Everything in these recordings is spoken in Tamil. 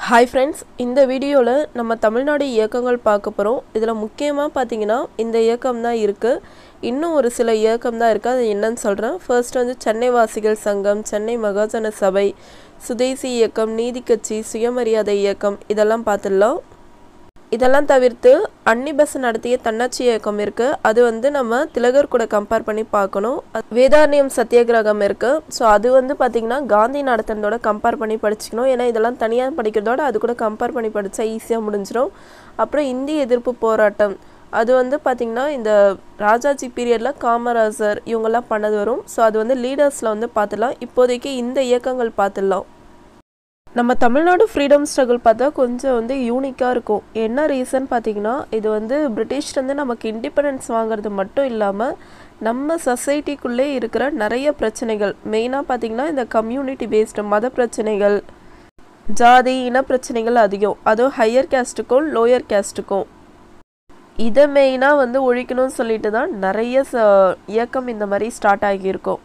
ஹாய் ஃப்ரெண்ட்ஸ் இந்த வீடியோவில் நம்ம தமிழ்நாடு இயக்கங்கள் பார்க்க போகிறோம் இதில் முக்கியமாக பார்த்தீங்கன்னா இந்த இயக்கம் தான் இருக்குது இன்னும் ஒரு சில இயக்கம் தான் இருக்குது அது என்னன்னு சொல்கிறேன் ஃபர்ஸ்ட் வந்து சென்னை வாசிகள் சங்கம் சென்னை மகாஜன சபை சுதேசி இயக்கம் நீதி கட்சி சுயமரியாதை இயக்கம் இதெல்லாம் பார்த்துடலாம் இதெல்லாம் தவிர்த்து அன்னி பஸ் நடத்திய தன்னாட்சி இயக்கம் இருக்குது அது வந்து நம்ம திலகர் கூட கம்பேர் பண்ணி பார்க்கணும் அது வேதாரண்யம் சத்தியாகிரகம் இருக்குது ஸோ அது வந்து பார்த்திங்கன்னா காந்தி நடத்தினதோட கம்பேர் பண்ணி படிச்சுக்கணும் ஏன்னா இதெல்லாம் தனியாக படிக்கிறதோட அது கூட கம்பேர் பண்ணி படித்தா ஈஸியாக முடிஞ்சிடும் அப்புறம் இந்திய எதிர்ப்பு போராட்டம் அது வந்து பார்த்திங்கன்னா இந்த ராஜாஜி பீரியடில் காமராஜர் இவங்கெல்லாம் பண்ணது வரும் ஸோ அது வந்து லீடர்ஸில் வந்து பார்த்துடலாம் இப்போதைக்கு இந்த இயக்கங்கள் பார்த்துடலாம் நம்ம தமிழ்நாடு ஃப்ரீடம் ஸ்ட்ரகிள் பார்த்தா கொஞ்சம் வந்து யூனிக்காக இருக்கும் என்ன ரீசன் பார்த்தீங்கன்னா இது வந்து பிரிட்டிஷ்லேருந்து நமக்கு இண்டிபெண்டன்ஸ் வாங்குறது மட்டும் இல்லாமல் நம்ம சொசைட்டிக்குள்ளே இருக்கிற நிறைய பிரச்சனைகள் மெயினாக பார்த்தீங்கன்னா இந்த கம்யூனிட்டி பேஸ்டு மத பிரச்சனைகள் ஜாதி இன பிரச்சனைகள் அதிகம் அதுவும் ஹையர் கேஸ்ட்டுக்கும் லோயர் கேஸ்ட்டுக்கும் இதை மெயினாக வந்து ஒழிக்கணும்னு சொல்லிட்டு தான் நிறைய ச இயக்கம் இந்த மாதிரி ஸ்டார்ட் ஆகியிருக்கும்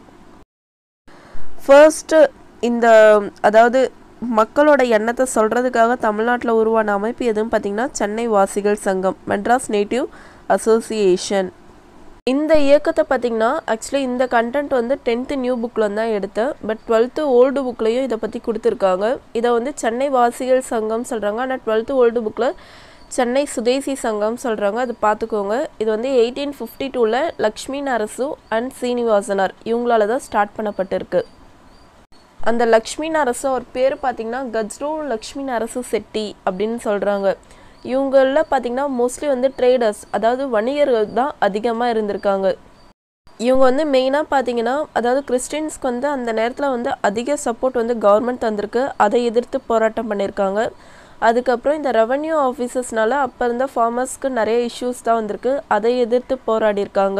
ஃபர்ஸ்ட்டு இந்த அதாவது மக்களோட எண்ணத்தை சொல்கிறதுக்காக தமிழ்நாட்டில் உருவான அமைப்பு எதுவும் பார்த்திங்கன்னா சென்னை வாசிகள் சங்கம் மெட்ராஸ் நேட்டிவ் அசோசியேஷன் இந்த இயக்கத்தை பார்த்திங்கன்னா ஆக்சுவலி இந்த கண்டென்ட் வந்து டென்த்து நியூ புக்கில் தான் எடுத்தேன் பட் டுவெல்த்து ஓல்டு புக்லேயும் இதை பற்றி கொடுத்துருக்காங்க இதை வந்து சென்னை வாசிகள் சங்கம் சொல்கிறாங்க ஆனால் டுவெல்த்து ஓல்டு புக்கில் சென்னை சுதேசி சங்கம் சொல்கிறாங்க அது பார்த்துக்கோங்க இது வந்து எயிட்டீன் ஃபிஃப்டி டூவில் லக்ஷ்மி நரசு அண்ட் சீனிவாசனார் இவங்களால தான் ஸ்டார்ட் பண்ணப்பட்டிருக்கு அந்த லக்ஷ்மி நரசு அவர் பேர் பார்த்தீங்கன்னா கஜ்ரோ லக்ஷ்மி நரசு செட்டி அப்படின்னு சொல்கிறாங்க இவங்களில் பார்த்தீங்கன்னா மோஸ்ட்லி வந்து ட்ரேடர்ஸ் அதாவது வணிகர்கள் தான் அதிகமாக இருந்திருக்காங்க இவங்க வந்து மெயினாக பார்த்தீங்கன்னா அதாவது கிறிஸ்டின்ஸ்க்கு வந்து அந்த நேரத்தில் வந்து அதிக சப்போர்ட் வந்து கவர்மெண்ட் தந்திருக்கு அதை எதிர்த்து போராட்டம் பண்ணியிருக்காங்க அதுக்கப்புறம் இந்த ரெவன்யூ ஆஃபீஸர்ஸ்னால அப்போ இருந்த ஃபார்மர்ஸ்க்கு நிறைய இஷ்யூஸ் தான் வந்திருக்கு அதை எதிர்த்து போராடியிருக்காங்க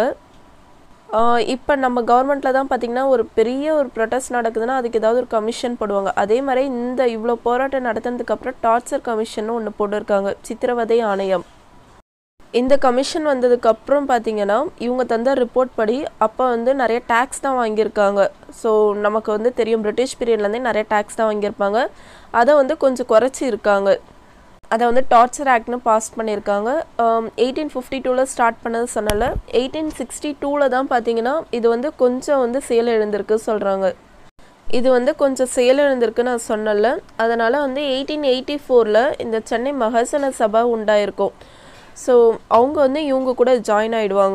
இப்போ நம்ம கவர்மெண்ட்டில் தான் பார்த்திங்கன்னா ஒரு பெரிய ஒரு ப்ரொட்டஸ்ட் நடக்குதுன்னா அதுக்கு ஏதாவது ஒரு கமிஷன் போடுவாங்க அதே மாதிரி இந்த இவ்வளோ போராட்டம் நடத்தினதுக்கப்புறம் டார்ச்சர் கமிஷன் ஒன்று போட்டிருக்காங்க சித்திரவதை ஆணையம் இந்த கமிஷன் வந்ததுக்கப்புறம் பார்த்தீங்கன்னா இவங்க தந்த ரிப்போர்ட் படி அப்போ வந்து நிறைய டேக்ஸ் தான் வாங்கியிருக்காங்க ஸோ நமக்கு வந்து தெரியும் பிரிட்டிஷ் பீரியட்லேருந்தே நிறைய டேக்ஸ் தான் வாங்கியிருப்பாங்க அதை வந்து கொஞ்சம் குறைச்சி இருக்காங்க அதை வந்து டார்ச்சர் ஆக்ட்னு பாஸ் பண்ணியிருக்காங்க எயிட்டீன் ஃபிஃப்டி டூவில் ஸ்டார்ட் பண்ணது சொன்னல எயிட்டீன் சிக்ஸ்டி டூவில் தான் பார்த்தீங்கன்னா இது வந்து கொஞ்சம் வந்து செயல் எழுந்திருக்கு சொல்கிறாங்க இது வந்து கொஞ்சம் செயல் எழுந்திருக்கு நான் சொன்னல அதனால் வந்து எயிட்டீன் எயிட்டி ஃபோரில் இந்த சென்னை மகாசன சபா உண்டாயிருக்கும் ஸோ அவங்க வந்து இவங்க கூட ஜாயின் ஆகிடுவாங்க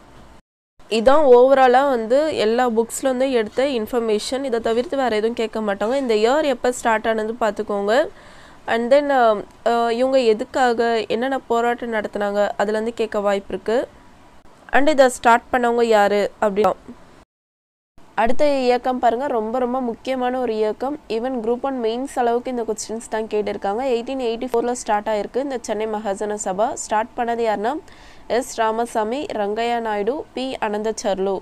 இதான் ஓவராலாக வந்து எல்லா புக்ஸ்லேருந்து எடுத்த இன்ஃபர்மேஷன் இதை தவிர்த்து வேறு எதுவும் கேட்க மாட்டாங்க இந்த இயர் எப்போ ஸ்டார்ட் ஆனது பார்த்துக்கோங்க அண்ட் தென் இவங்க எதுக்காக என்னென்ன போராட்டம் நடத்துனாங்க அதுலேருந்து கேட்க வாய்ப்பு இருக்குது அண்ட் இதை ஸ்டார்ட் பண்ணவங்க யார் அப்படின்னா அடுத்த இயக்கம் பாருங்கள் ரொம்ப ரொம்ப முக்கியமான ஒரு இயக்கம் ஈவன் குரூப் ஒன் மெயின்ஸ் அளவுக்கு இந்த கொஸ்டின்ஸ் தான் கேட்டிருக்காங்க எயிட்டீன் எயிட்டி ஃபோரில் ஸ்டார்ட் ஆகிருக்கு இந்த சென்னை மகாஜன சபா ஸ்டார்ட் பண்ணது யாருன்னா எஸ் ராமசாமி ரங்கையா நாயுடு பி அனந்தச்சர்லு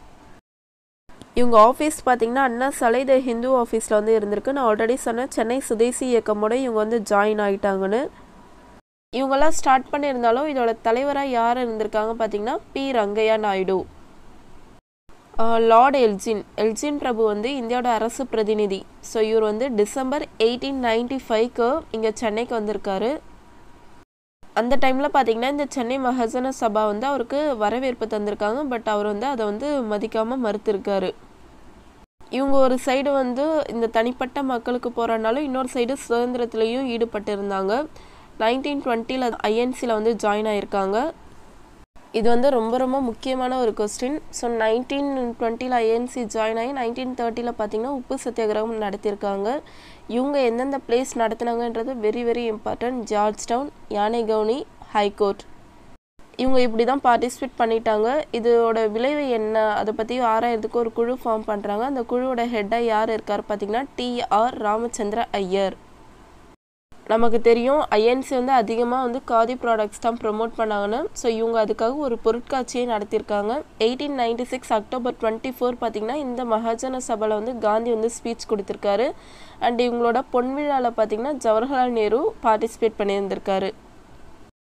இவங்க ஆஃபீஸ் பார்த்தீங்கன்னா அண்ணா சலை த ஹிந்து ஆஃபீஸில் வந்து இருந்திருக்கு நான் ஆல்ரெடி சொன்னேன் சென்னை சுதேசி இயக்கமோட இவங்க வந்து ஜாயின் ஆகிட்டாங்கன்னு இவங்கெல்லாம் ஸ்டார்ட் பண்ணியிருந்தாலும் இதோட தலைவராக யார் இருந்திருக்காங்க பார்த்தீங்கன்னா P Rangaiah Naidu lord Elgin Elgin பிரபு வந்து இந்தியாவோட அரசு பிரதிநிதி ஸோ இவர் வந்து டிசம்பர் எயிட்டீன் நைன்டி ஃபைவ்க்கு இங்கே சென்னைக்கு வந்திருக்காரு அந்த டைமில் பார்த்தீங்கன்னா இந்த சென்னை மகாஜன சபா வந்து அவருக்கு வரவேற்பு தந்திருக்காங்க பட் அவர் வந்து அதை வந்து மதிக்காமல் மறுத்திருக்காரு இவங்க ஒரு சைடு வந்து இந்த தனிப்பட்ட மக்களுக்கு போகிறனாலும் இன்னொரு சைடு சுதந்திரத்துலேயும் ஈடுபட்டு இருந்தாங்க நைன்டீன் டுவெண்ட்டியில் ஐஎன்சியில் வந்து ஜாயின் ஆகியிருக்காங்க இது வந்து ரொம்ப ரொம்ப முக்கியமான ஒரு கொஸ்டின் ஸோ நைன்டீன் டுவெண்ட்டியில் ஐஎன்சி ஜாயின் ஆகி நைன்டீன் தேர்ட்டியில் பார்த்தீங்கன்னா உப்பு சத்தியாகிரகம் நடத்தியிருக்காங்க இவங்க எந்தெந்த பிளேஸ் நடத்தினாங்கன்றது very very important George town Yanaikavuni high court இவங்க இப்படி தான் பார்ட்டிசிபேட் பண்ணிட்டாங்க இதோட விளைவு என்ன அதை பற்றி ஆராயறதுக்கு ஒரு குழு ஃபார்ம் பண்ணுறாங்க அந்த குழுவோட ஹெட்டாக யார் இருக்கார் பார்த்தீங்கன்னா டிஆர் ராமச்சந்திர ஐயர் நமக்கு தெரியும் ஐஎன்சி வந்து அதிகமாக வந்து காதி ப்ராடக்ட்ஸ் தான் ப்ரொமோட் பண்ணாங்கன்னு ஸோ இவங்க அதுக்காக ஒரு பொருட்காட்சியை நடத்தியிருக்காங்க eighteen ninety six October twenty four பார்த்திங்கன்னா இந்த மகாஜன சபையில் வந்து காந்தி வந்து ஸ்பீச் கொடுத்துருக்காரு அண்ட் இவங்களோட பொன் விழாவில் பார்த்திங்கன்னா ஜவஹர்லால் நேரு பார்ட்டிசிபேட் பண்ணியிருந்திருக்காரு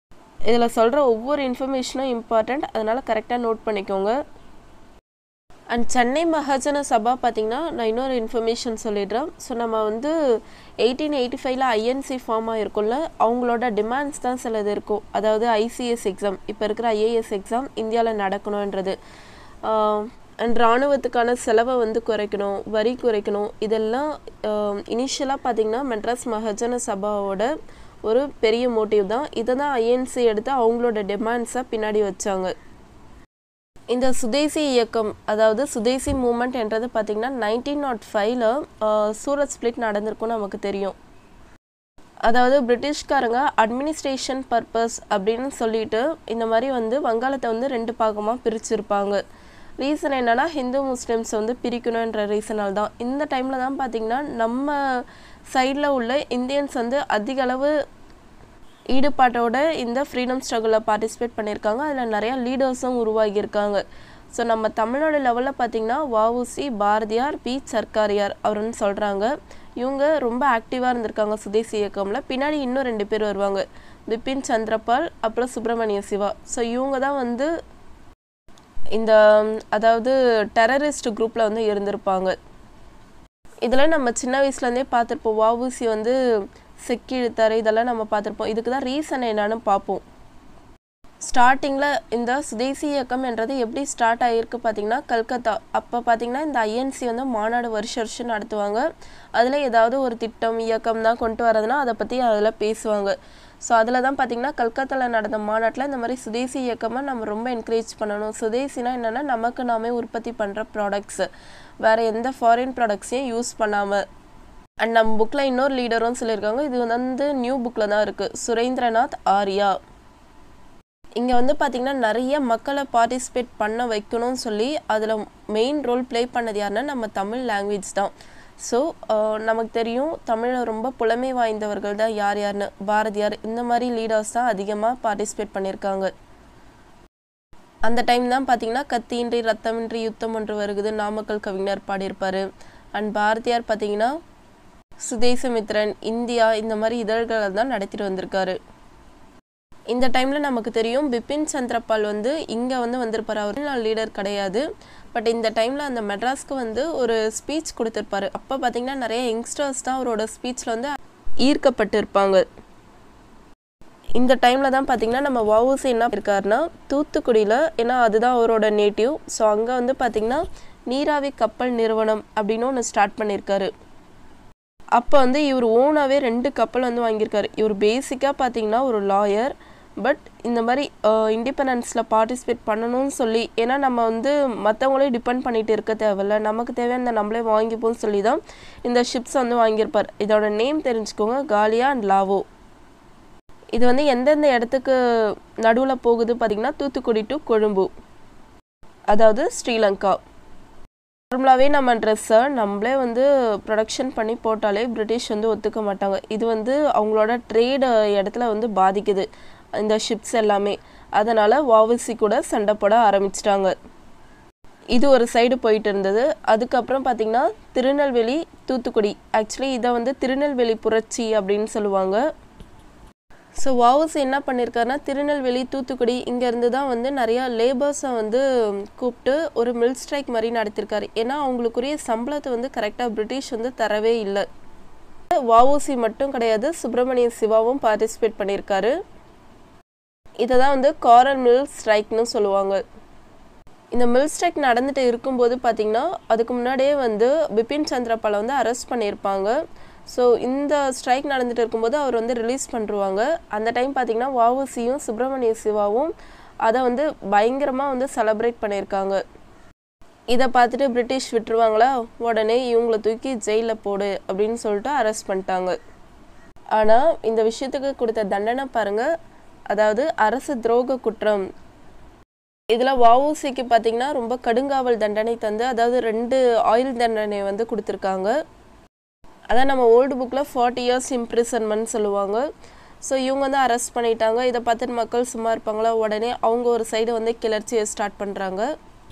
இதில் சொல்கிற ஒவ்வொரு இன்ஃபர்மேஷனும் இம்பார்ட்டண்ட் அதனால் கரெக்டாக நோட் பண்ணிக்கோங்க அண்ட் சென்னை மகாஜன சபா பார்த்திங்கன்னா நான் இன்னொரு இன்ஃபர்மேஷன் சொல்லிடுறேன் ஸோ நம்ம வந்து எயிட்டீன் எயிட்டி ஃபைவ்ல ஐஎன்சி ஃபார்ம் ஆகிருக்கும்ல அவங்களோட டிமாண்ட்ஸ் தான் சிலது இருக்கும் அதாவது ஐசிஎஸ் எக்ஸாம் இப்போ இருக்கிற ஐஏஎஸ் எக்ஸாம் இந்தியாவில் நடக்கணுன்றது அண்ட் இராணுவத்துக்கான செலவை வந்து குறைக்கணும் வரி குறைக்கணும் இதெல்லாம் இனிஷியலாக பார்த்திங்கன்னா மெட்ராஸ் மகாஜன சபாவோட ஒரு பெரிய மோட்டிவ் தான் இதை தான் ஐஎன்சி எடுத்து அவங்களோட டிமாண்ட்ஸை பின்னாடி வச்சாங்க இந்த சுதேசி இயக்கம் அதாவது சுதேசி மூமெண்ட் என்றது பார்த்திங்கன்னா நைன்டீன் நாட் ஃபைவ்ல சூரத் ஸ்பிளிட் நடந்திருக்கும்னு நமக்கு தெரியும் அதாவது பிரிட்டிஷ்காரங்க அட்மினிஸ்ட்ரேஷன் பர்பஸ் அப்படின்னு சொல்லிட்டு இந்த மாதிரி வந்து வங்காளத்தை வந்து ரெண்டு பாகமாக பிரிச்சிருப்பாங்க ரீசன் என்னன்னா ஹிந்து முஸ்லிம்ஸ் வந்து பிரிக்கணுன்ற ரீசனால் தான் இந்த டைமில் தான் பார்த்திங்கன்னா நம்ம சைடில் உள்ள இந்தியன்ஸ் வந்து அதிக அளவு ஈடுபாட்டோட இந்த ஃப்ரீடம் ஸ்ட்ரகிளில் பார்ட்டிசிபேட் பண்ணியிருக்காங்க அதில் நிறையா லீடர்ஸும் உருவாகியிருக்காங்க ஸோ நம்ம தமிழ்நாடு லெவலில் பார்த்திங்கன்னா வஉசி பாரதியார் பி சர்க்காரியார் அவருன்னு சொல்கிறாங்க இவங்க ரொம்ப ஆக்டிவாக இருந்திருக்காங்க சுதேசி இயக்கமில் பின்னாடி இன்னும் ரெண்டு பேர் வருவாங்க பிபின் சந்திரபால் அப்புறம் சுப்பிரமணிய சிவா ஸோ இவங்க தான் வந்து இந்த அதாவது டெரரிஸ்ட் குரூப்பில் வந்து இருந்திருப்பாங்க இதில் நம்ம சின்ன வயசுலேருந்தே பார்த்துருப்போம் வஉசி வந்து செக்கி இழுத்தாரு இதெல்லாம் நம்ம பார்த்துருப்போம் இதுக்கு தான் ரீசன் என்னன்னு பார்ப்போம் ஸ்டார்டிங்கில் இந்த சுதேசி இயக்கம் என்றது எப்படி ஸ்டார்ட் ஆகிருக்கு பார்த்தீங்கன்னா கல்கத்தா அப்போ பார்த்தீங்கன்னா இந்த ஐஎன்சி வந்து மாநாடு வருஷ வருஷம் நடத்துவாங்க அதில் ஏதாவது ஒரு திட்டம் இயக்கம் தான் கொண்டு வரதுன்னா அதை பற்றி அதில் பேசுவாங்க ஸோ அதில் தான் பார்த்தீங்கன்னா கல்கத்தாவில் நடந்த மாநாட்டில் இந்த மாதிரி சுதேசி இயக்கமாக நம்ம ரொம்ப என்கரேஜ் பண்ணணும் சுதேசினா என்னென்னா நமக்கு நாமே உற்பத்தி பண்ணுற ப்ராடக்ட்ஸு வேறு எந்த ஃபாரின் ப்ராடக்ட்ஸையும் யூஸ் பண்ணாமல் அண்ட் நம்ம புக்கில் இன்னொரு லீடரும் சொல்லியிருக்காங்க இது வந்து நியூ புக்கில் தான் இருக்குது சுரேந்திரநாத் ஆர்யா இங்கே வந்து பார்த்திங்கன்னா நிறைய மக்களை பார்ட்டிசிபேட் பண்ண வைக்கணும்னு சொல்லி அதில் மெயின் ரோல் ப்ளே பண்ணது யாருன்னா நம்ம தமிழ் லாங்குவேஜ் தான் ஸோ நமக்கு தெரியும் தமிழில் ரொம்ப புலமை வாய்ந்தவர்கள் தான் யார் யாருன்னு பாரதியார் இந்த மாதிரி லீடர்ஸ் தான் அதிகமாக பார்ட்டிசிபேட் பண்ணியிருக்காங்க அந்த டைம் தான் பார்த்தீங்கன்னா கத்தியின்றி ரத்தமின்றி யுத்தம் ஒன்று வருகுது நாமக்கல் கவிஞர் பாடியிருப்பார் அண்ட் பாரதியார் பார்த்தீங்கன்னா சுதேசமித்ரன் இந்தியா இந்த மாதிரி இதழ்களை தான் நடத்திட்டு வந்திருக்காரு இந்த டைமில் நமக்கு தெரியும் பிபின் சந்திரபால் வந்து இங்கே வந்து வந்திருப்பார் அவர் நான் லீடர் கிடையாது பட் இந்த டைமில் அந்த மெட்ராஸ்க்கு வந்து ஒரு ஸ்பீச் கொடுத்துருப்பாரு அப்போ பார்த்தீங்கன்னா நிறைய யங்ஸ்டர்ஸ் தான் அவரோட ஸ்பீச்சில் வந்து ஈர்க்கப்பட்டிருப்பாங்க இந்த டைமில் தான் பார்த்தீங்கன்னா நம்ம வவுசி என்ன இருக்காருன்னா தூத்துக்குடியில் ஏன்னா அதுதான் அவரோட நேட்டிவ் ஸோ அங்கே வந்து பார்த்திங்கன்னா நீராவி கப்பல் நிறுவனம் அப்படின்னு ஒன்று ஸ்டார்ட் பண்ணியிருக்காரு அப்போ வந்து இவர் ஓனாகவே ரெண்டு கப்பல் வந்து வாங்கியிருக்காரு இவர் பேசிக்காக பார்த்தீங்கன்னா ஒரு லாயர் பட் இந்த மாதிரி இண்டிபெண்டன்ஸில் பார்ட்டிசிபேட் பண்ணணும்னு சொல்லி ஏன்னா நம்ம வந்து மற்றவங்களே டிபெண்ட் பண்ணிட்டு இருக்க தேவையில்ல நமக்கு தேவையான நம்மளே வாங்கிப்போம்னு சொல்லி தான் இந்த ஷிப்ஸ் வந்து வாங்கியிருப்பார் இதோட நேம் தெரிஞ்சுக்கோங்க காலியா அண்ட் லாவோ இது வந்து எந்தெந்த இடத்துக்கு நடுவில் போகுது பார்த்திங்கன்னா தூத்துக்குடி டு கொழும்பு அதாவது ஸ்ரீலங்கா நார்மலாகவே நம்ம ட்ரெஸ்ஸை நம்மளே வந்து ப்ரொடக்ஷன் பண்ணி போட்டாலே பிரிட்டிஷ் வந்து ஒத்துக்க மாட்டாங்க இது வந்து அவங்களோட ட்ரேடு இடத்துல வந்து பாதிக்குது இந்த ஷிப்ஸ் எல்லாமே அதனால் வாவசி கூட சண்டை போட ஆரம்பிச்சிட்டாங்க இது ஒரு சைடு போயிட்டு இருந்தது அதுக்கப்புறம் பார்த்திங்கன்னா திருநெல்வேலி தூத்துக்குடி ஆக்சுவலி இதை வந்து திருநெல்வேலி புரட்சி அப்படின்னு சொல்லுவாங்க ஸோ வாவுஸ் என்ன பண்ணியிருக்காருன்னா திருநெல்வேலி தூத்துக்குடி இங்கேருந்து தான் வந்து நிறையா லேபர்ஸை வந்து கூப்பிட்டு ஒரு மில் ஸ்ட்ரைக் மாதிரி நடத்தியிருக்காரு ஏன்னா அவங்களுக்குரிய சம்பளத்தை வந்து கரெக்டாக பிரிட்டிஷ் வந்து தரவே இல்லை வஉசி மட்டும் கிடையாது சுப்பிரமணிய சிவாவும் பார்ட்டிசிபேட் பண்ணியிருக்காரு இதை தான் வந்து காரல் மில் ஸ்ட்ரைக்னு சொல்லுவாங்க இந்த மில் ஸ்ட்ரைக் நடந்துட்டு இருக்கும்போது பார்த்திங்கன்னா அதுக்கு முன்னாடியே வந்து பிபின் சந்திரபாலை வந்து அரெஸ்ட் பண்ணியிருப்பாங்க ஸோ இந்த ஸ்ட்ரைக் நடந்துட்டு இருக்கும்போது அவர் வந்து ரிலீஸ் பண்ணுருவாங்க அந்த டைம் பார்த்திங்கன்னா வஉசியும் சுப்பிரமணிய சிவாவும் அதை வந்து பயங்கரமாக வந்து செலப்ரேட் பண்ணியிருக்காங்க இதை பார்த்துட்டு பிரிட்டிஷ் விட்டுருவாங்களா உடனே இவங்கள தூக்கி ஜெயிலில் போடு அப்படின்னு சொல்லிட்டு அரெஸ்ட் பண்ணிட்டாங்க ஆனால் இந்த விஷயத்துக்கு கொடுத்த தண்டனை பாருங்கள் அதாவது அரசு துரோக குற்றம் இதில் வஉசிக்கு பார்த்திங்கன்னா ரொம்ப கடுங்காவல் தண்டனை தந்து அதாவது ரெண்டு ஆயுள் தண்டனை வந்து கொடுத்துருக்காங்க அதான் நம்ம ஓல்டு புக்கில் ஃபார்ட்டி இயர்ஸ் இம்ப்ரிசன்மெண்ட் சொல்லுவாங்க ஸோ இவங்க வந்து அரெஸ்ட் பண்ணிட்டாங்க இதை பார்த்துட்டு மக்கள் சும்மா இருப்பாங்களா உடனே அவங்க ஒரு சைடு வந்து கிளர்ச்சியை ஸ்டார்ட் பண்ணுறாங்க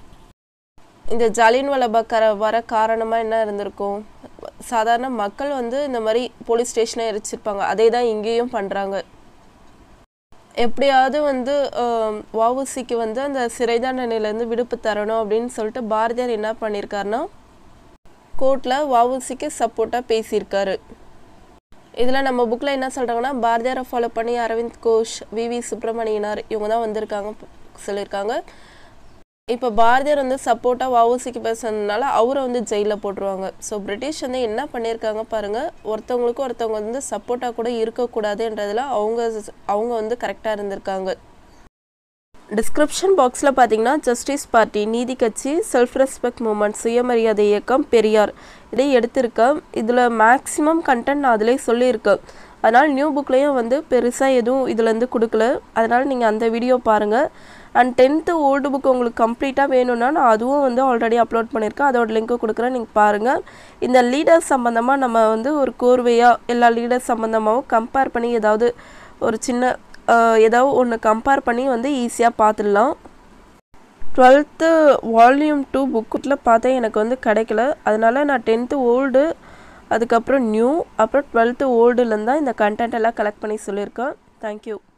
இந்த ஜாலியன் வலபாக்கர வர காரணமாக என்ன இருந்திருக்கும் சாதாரண மக்கள் வந்து இந்த மாதிரி போலீஸ் ஸ்டேஷனை எரிச்சிருப்பாங்க அதே தான் இங்கேயும் பண்ணுறாங்க எப்படியாவது வந்து வவுசிக்கு வந்து அந்த சிறை தண்டனையிலேருந்து விடுப்பு தரணும் அப்படின்னு சொல்லிட்டு பாரதியார் என்ன பண்ணியிருக்காருன்னா கோர்ட்டில் வவுசிக்கு சப்போர்ட்டாக பேசியிருக்காரு இதில் நம்ம புக்கில் என்ன சொல்கிறாங்கன்னா பாரதியாரை ஃபாலோ பண்ணி அரவிந்த் கோஷ் வி வி சுப்பிரமணியனார் இவங்க தான் வந்திருக்காங்க சொல்லியிருக்காங்க இப்போ பாரதியார் வந்து சப்போர்ட்டாக வவுசிக்கு பேசுனதுனால அவரை வந்து ஜெயிலில் போட்டுருவாங்க ஸோ பிரிட்டிஷ் வந்து என்ன பண்ணியிருக்காங்க பாருங்கள் ஒருத்தவங்களுக்கு ஒருத்தவங்க வந்து சப்போர்ட்டாக கூட இருக்கக்கூடாதுன்றதில் அவங்க அவங்க வந்து கரெக்டாக இருந்திருக்காங்க டிஸ்கிரிப்ஷன் பாக்ஸில் பார்த்தீங்கன்னா ஜஸ்டிஸ் பார்ட்டி நீதி கட்சி செல்ஃப் ரெஸ்பெக்ட் மூமெண்ட் சுயமரியாதை இயக்கம் பெரியார் இதை எடுத்திருக்கேன் இதில் மேக்ஸிமம் கண்டென்ட் நான் அதிலே சொல்லியிருக்கேன் அதனால் நியூ புக்லேயும் வந்து பெருசாக எதுவும் இதுலேருந்து கொடுக்கல அதனால் நீங்கள் அந்த வீடியோ பாருங்கள் அண்ட் டென்த்து ஓல்டு புக் உங்களுக்கு கம்ப்ளீட்டாக வேணும்னா நான் அதுவும் வந்து ஆல்ரெடி அப்லோட் பண்ணியிருக்கேன் அதோட லிங்க்கு கொடுக்குறேன் நீங்கள் பாருங்கள் இந்த லீடர்ஸ் சம்மந்தமாக நம்ம வந்து ஒரு கோர்வையாக எல்லா லீடர்ஸ் சம்மந்தமாகவும் கம்பேர் பண்ணி ஏதாவது ஒரு சின்ன ஏதாவது ஒன்று கம்பேர் பண்ணி வந்து ஈஸியாக பார்த்துடலாம் டுவெல்த்து வால்யூம் டூ புக்கில் பார்த்தேன் எனக்கு வந்து கிடைக்கல அதனால் நான் டென்த்து ஓல்டு அதுக்கப்புறம் நியூ அப்புறம் டுவெல்த்து ஓல்டுலேருந்து தான் இந்த கண்டென்ட் எல்லாம் கலெக்ட் பண்ணி சொல்லியிருக்கேன் தேங்க்யூ